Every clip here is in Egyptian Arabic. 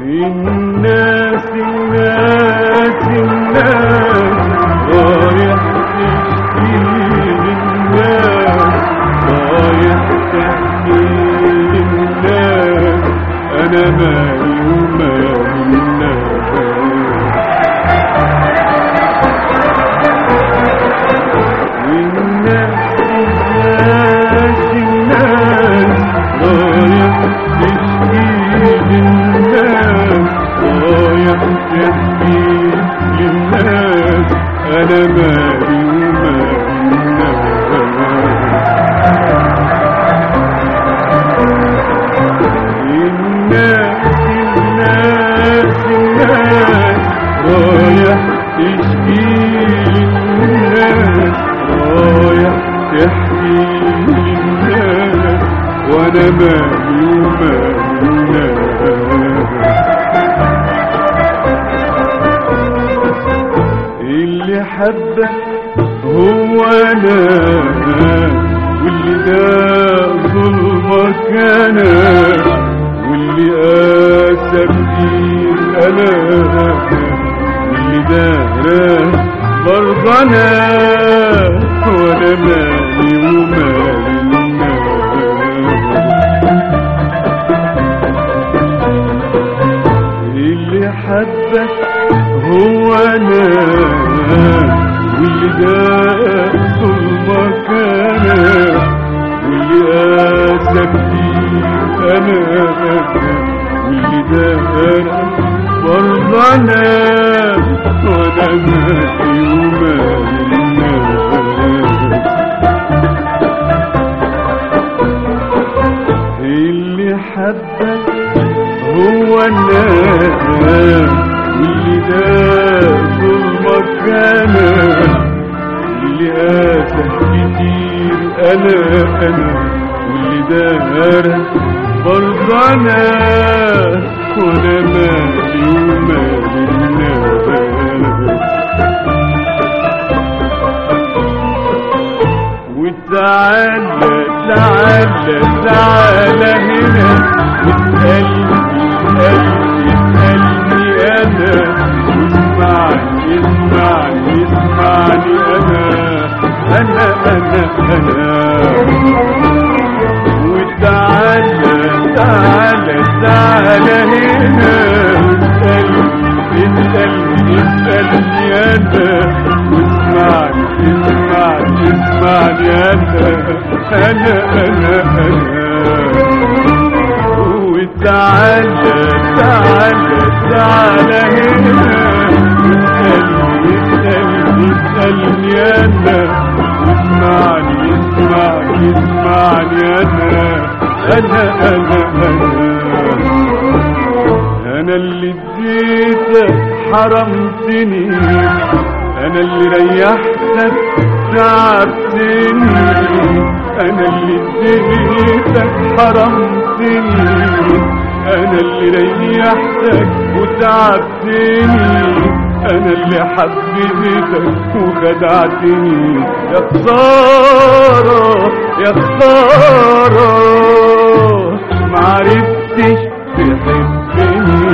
الناس الناس الناس رايح تشكي للناس رايح تحكي للناس انا مالي ومال الناس والناس الناس الناس رايح تشكي للناس رايح تحكي للناس انا مالي ومال الناس الناس الناس الناس رايح تشكي للناس رايح تحكي للناس وانا مالي ومال الناس اللي حبك هو انا واللي ده ظلمك انا واللي قاسى كتير انا واللي دار برضه انا وانا مالي ومال الناس اللي حبك هو انا واللي ده ظلمك انا واللي قاسى كتير انا واللي ده انا برضه انا وانا مالي ومال الناس اللي حبك هو الناس واللي ده ظلمك انا اللي قاسى كتير انا انا واللي دار برضه انا وانا مالي ومال الناس وتعالى تعالى تعالى هنا واسألني اسألني اسألني انا اسمعني اسمعني اسمعني انا انا انا انا وتعالى تعالى تعالى هنا اسألني اسألني اسألني انا اسمعني اسمعني اسمعني انا انا انا انا وتعالى تعالى تعالى هنا اسألني اسألني اسألني انا اسمعني اسمعني اسمعني انا انا انا انا انا اللي اديتك حرمتني انا اللي ريحتك تعبتني انا اللي اديتك حرمتني انا اللي ريحتك وتعبتني انا اللي حبيتك وخدعتني يا خسارة يا خسارة معرفتش تحبني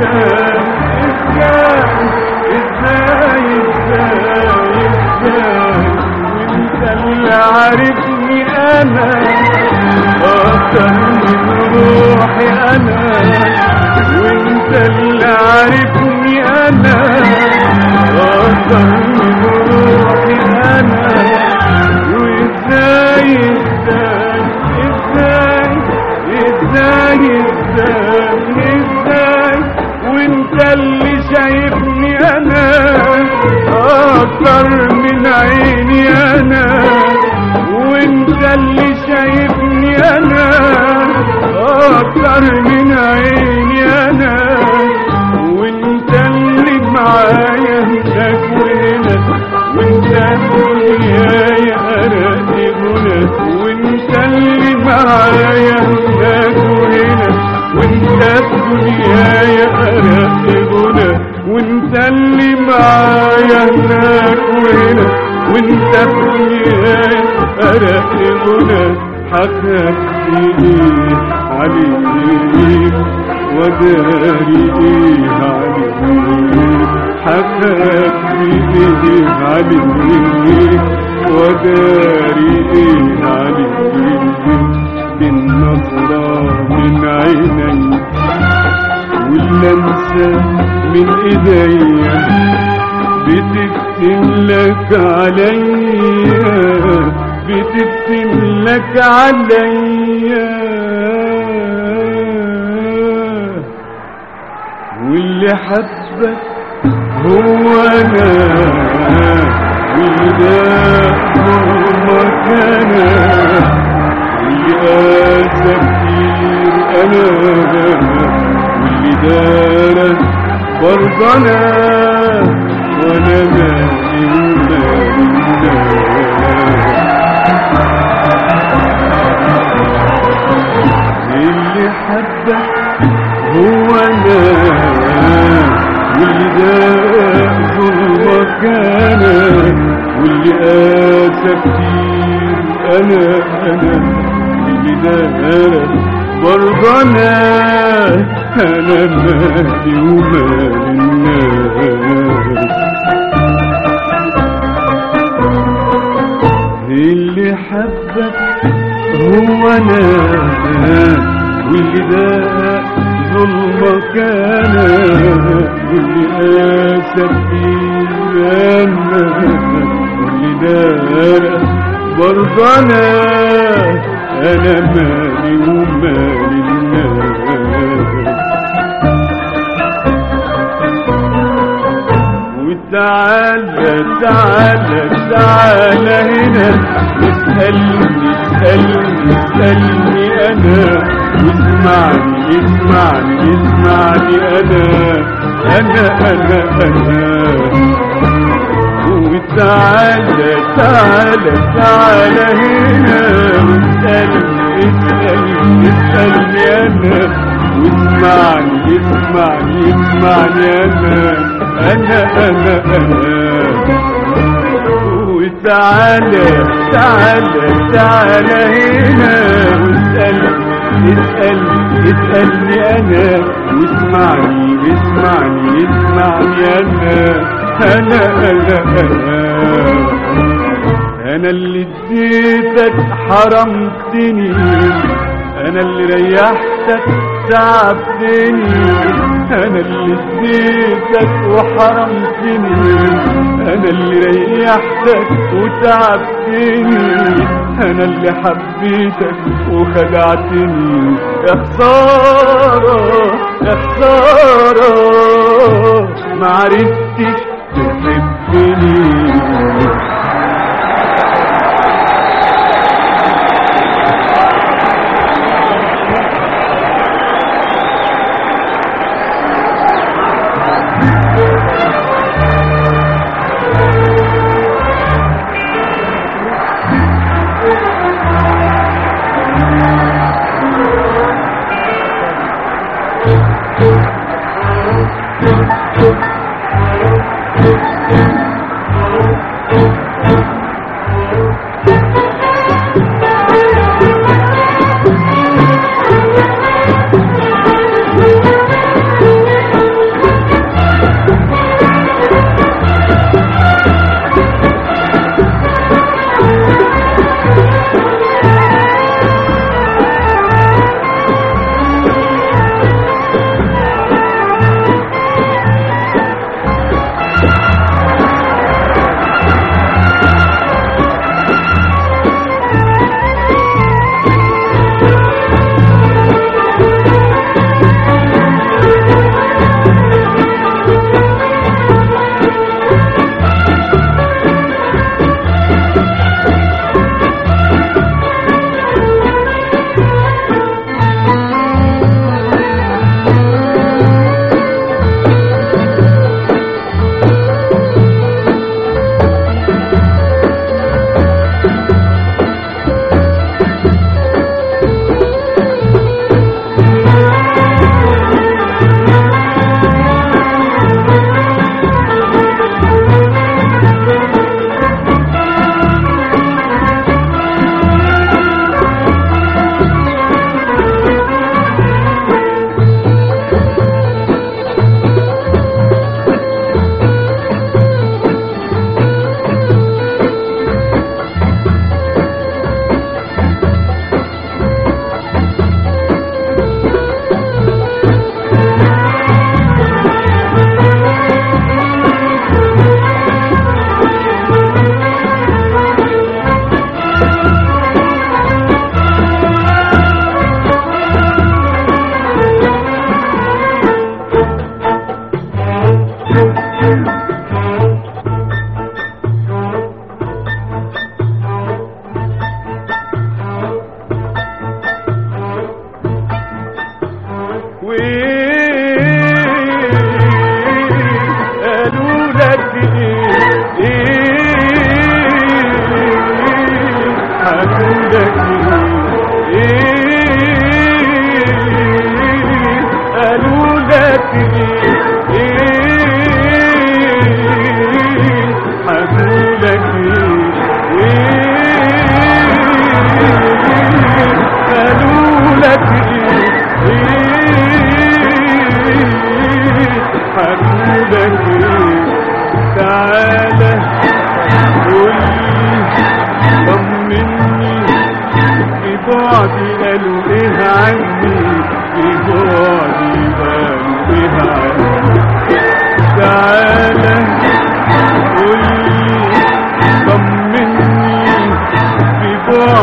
ازاي ازاي ازاي وانت اللي عارفني انا اكتر من روحي انا وانت اللي عارفني انا اكتر من روحي انا وازاي ازاي ازاي ازاي ازاي ازاي وانت اللي شايفني انا اكتر من عيني انا وانت اللي شايفني انا اكتر من عيني انا وانت اللي معايا هناك وهنا وانت الدنيا قرأت هنا وانت اللي معايا هناك وهنا وانت الدنيا قرأت هنا وانت اللي معايا هناك وهنا وانت الدنيا قرأت هنا حكت ايه عليك وداري ايه عليك حكت ايه عليك وداري ايه عليك بالنظرة من عيني واللمسة من ايديا بتبتم لك عليا بتبتم لك عليا واللي حبك هو انا وده مكانا واللي قاسى كتير انا واللي دارس برضه انا وانا مالي ومالي اللي حبك هو انا واللي ده ظلمك انا واللي قاسى كتير انا انا واللي ده برضه انا انا مالي ومال الناس اللي حبك هو انا واللي ده ظلمك انا واللي قاسى كتير انا واللي ده برضه انا انا مالي ومال الناس وتعالى تعالى تعالى هنا اسألني اسألني اسألني انا واسمعني اسمعني اسمعني انا انا انا انا وتعالى تعالى تعالى هنا واسألني اسألني اسألني انا واسمعني اسمعني اسمعني انا انا انا انا وتعالى تعالى تعالى هنا واسألني اسألني اسألني انا واسمعني اسمعني اسمعني انا انا انا انا انا اللي اديتك حرمتني انا اللي ريحتك تعبتني انا اللي اديتك وحرمتني انا اللي ريحتك وتعبتني انا اللي حبيتك وخدعتني يا خسارة يا خسارة ما عرفتش تحبني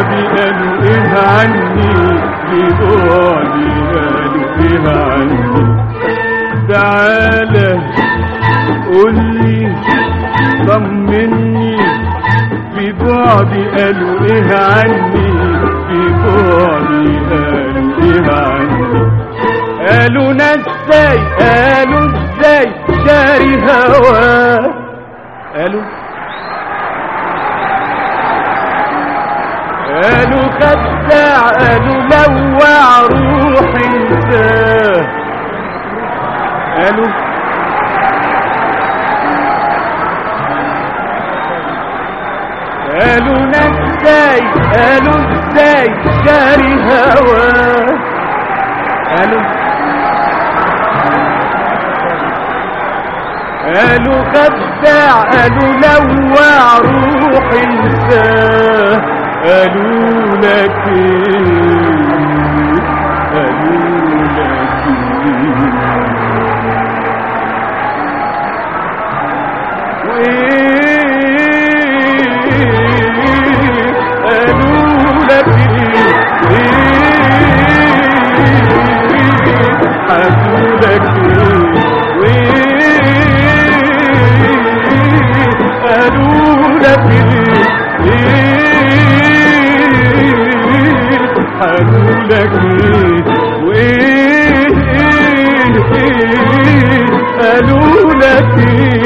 بعدي قالوا ايه عني في بعدي قالوا ايه عني تعالى قولي طمني في بعدي قالوا ايه عني في بعدي قالوا ايه عني قالوا انا ازاي قالوا ازاي شاري هواه قالوا قالوا خداع قالوا لوع روحي انساه قالوا قالوا انا ازاي قالوا ازاي شاري هواه قالوا قالوا خداع قالوا لوع روحي انساه قالوا لك ايه قالوا لك ايه قالوا لك ايه قالوا لك ايه قالوا لك ايه قالوا لك ايه وايه قالوا لك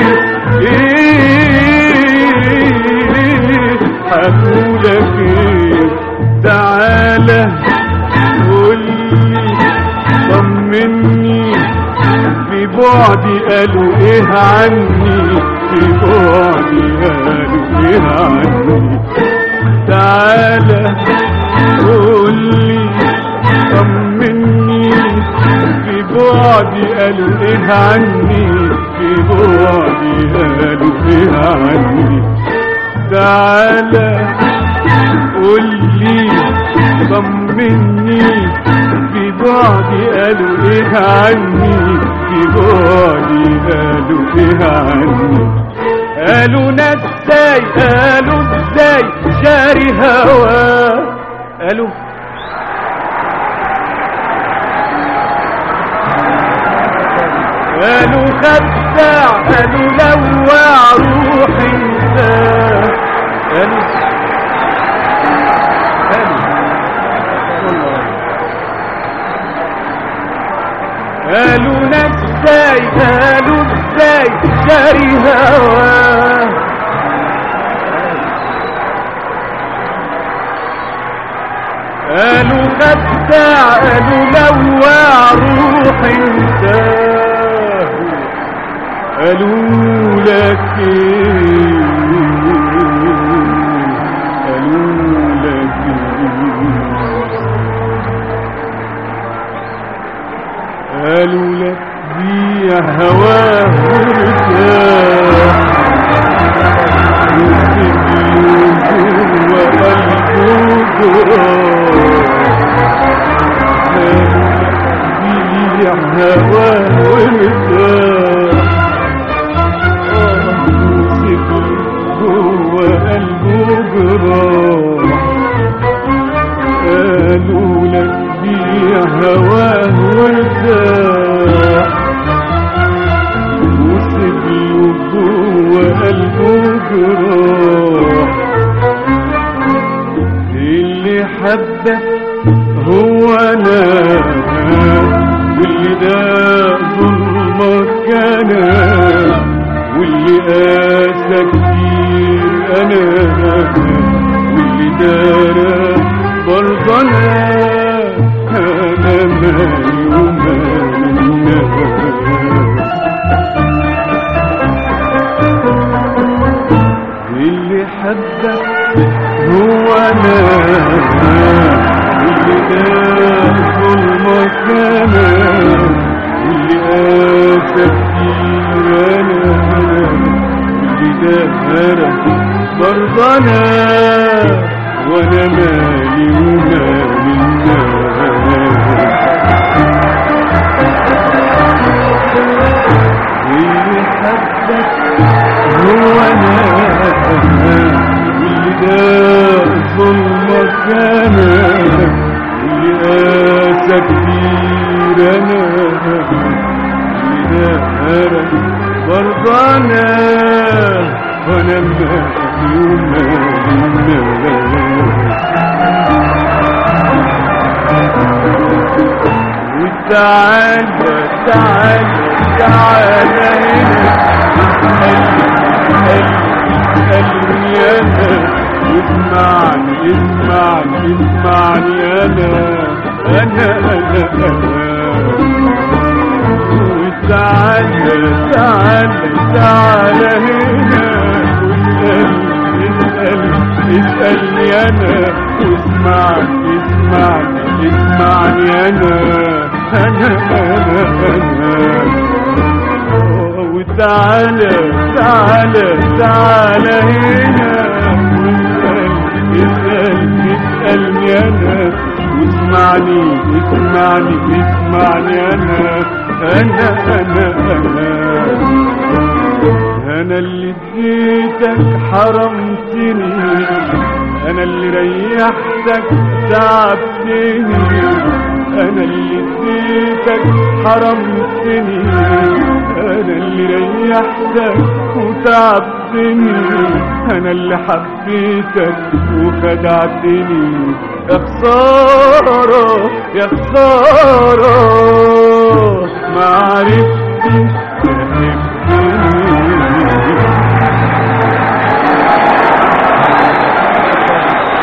ايه قالوا لك ايه تعالى قولي طمني في بعدي قالوا ايه عني في بعدي قالوا ايه عني تعالى قولي طمني في بعدي قالوا ايه عني في بعدي قالوا ايه عني تعالى قولي طمني في بعدي قالوا ايه عني في بعدي قالوا ايه عني قالوا انا ازاي قالوا ازاي شاري هواه قالوا قالوا خداع قالوا لوع روحي انساه قالوا قالوا انا ازاي قالوا ازاي شاري هواه قالوا خداع قالوا لوع روحي انساه قالوا لك ايه قالوا لك ايه قالوا لك بيع هواه وارتاح وقلبه بيع هواه وارتاح جوه قلبه جراح قالوا لك بيع هواه وارتاح وسيب له جوه قلبه جراح اللي حبك هو انا واللي ده ظلمك انا واللي قاسى كتير انا واللي دارى برضه انا انا مالي ومال الناس اللي حبك هو انا واللي ده ظلمك انا واللي قاسى كتير انا واللي ده برضه انا وانا مالي ومال الناس اللي حبك هو انا واللي ده ظلمك انا اللي دارك برضه انا وانا مالي ومالي مالي وتعالى تعالى تعالى هنا اسألني انا اسمعني اسمعني اسمعني انا انا انا انا وتعالى تعالى تعالى هنا واسألني اسألني اسألني انا واسمعني اسمعني اسمعني انا انا انا انا وتعالى تعالى تعالى هنا واسألني اسألني اسألني انا واسمعني اسمعني اسمعني انا انا انا انا انا اللي اديتك حرمتني انا اللي ريحتك تعبتني انا اللي اديتك حرمتني انا اللي ريحتك وتعبتني انا اللي حبيتك وخدعتني يا خسارة يا خسارة ما عرفت